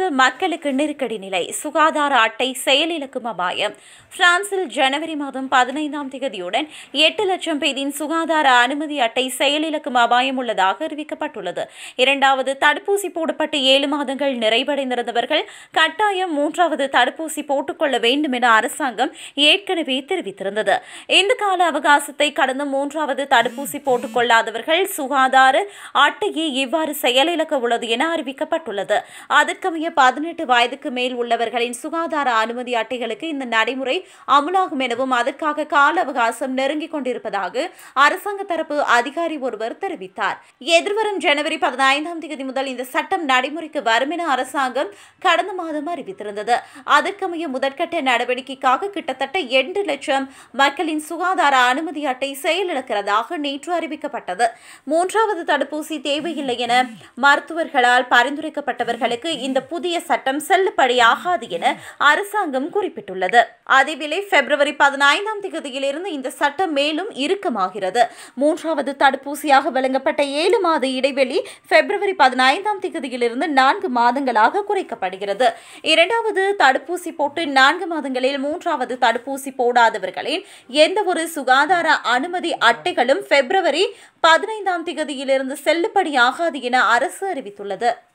பிரான்சில் மக்களுக்கு நெருக்கடி நிலை சுகாதார அட்டை செயலிழக்கும் அபாயம் பிரான்சில் ஜனவரி மாதம் பதினைந்தாம் தேதியுடன் எட்டு லட்சம் பேரின் சுகாதார அனுமதி அட்டை செயலிழக்கும் அபாயம் உள்ளதாக அறிவிக்கப்பட்டுள்ளது இரண்டாவது தடுப்பூசி போடப்பட்டு ஏழு மாதங்கள் நிறைவடைந்திருந்தவர்கள் கட்டாயம் மூன்றாவது தடுப்பூசி போட்டுக்கொள்ள வேண்டும் என அரசாங்கம் ஏற்கனவே தெரிவித்திருந்தது இந்த கால அவகாசத்தை கடந்த மூன்றாவது தடுப்பூசி போட்டுக்கொள்ளாதவர்கள் சுகாதார அட்டையை இவ்வாறு செயலிழக்க உள்ளது என அறிவிக்கப்பட்டுள்ளது அதற்கமைய பதினெட்டு வயதுக்கு மேல் உள்ளவர்களின் சுகாதார அனுமதி அட்டைகளுக்கு இந்த நடைமுறை அமலாகும் எனவும் அதற்காக கால அவகாசம் நெருங்கிக் கொண்டிருப்பதாக அரசாங்க தரப்பு அதிகாரி ஒருவர் தெரிவித்தார் எதிர்வரும் ஜனவரி பதினைந்தாம் தேதி முதல் இந்த சட்டம் நடைமுறைக்கு வரும் என அரசாங்கம் கடந்த மாதம் அறிவித்திருந்தது அதற்கமைய முதற்கட்ட நடவடிக்கைக்காக கிட்டத்தட்ட எட்டு லட்சம் மக்களின் சுகாதார அனுமதி அட்டை செயலிழக்கிறதாக நேற்று அறிவிக்கப்பட்டது மூன்றாவது தடுப்பூசி தேவையில்லை என மருத்துவர்களால் பரிந்துரைக்கப்பட்டவர்களுக்கு இந்த புதிய சட்டம் செல்லுபடியாகாது என அரசாங்கம் குறிப்பிட்டுள்ளது அதேவேளை பிப்ரவரி பதினைந்தாம் தேதியிலிருந்து இந்த சட்டம் மேலும் இறுக்கமாகிறது மூன்றாவது தடுப்பூசியாக வழங்கப்பட்ட ஏழு மாத இடைவெளி பிப்ரவரி பதினைந்தாம் தேதியிலிருந்து நான்கு மாதங்களாக குறைக்கப்படுகிறது இரண்டாவது தடுப்பூசி போட்டு நான்கு மாதங்களில் மூன்றாவது தடுப்பூசி போடாதவர்களின் எந்த ஒரு சுகாதார அனுமதி அட்டைகளும் பிப்ரவரி பதினைந்தாம் தேதியிலிருந்து செல்லுபடியாகாது என அரசு அறிவித்துள்ளது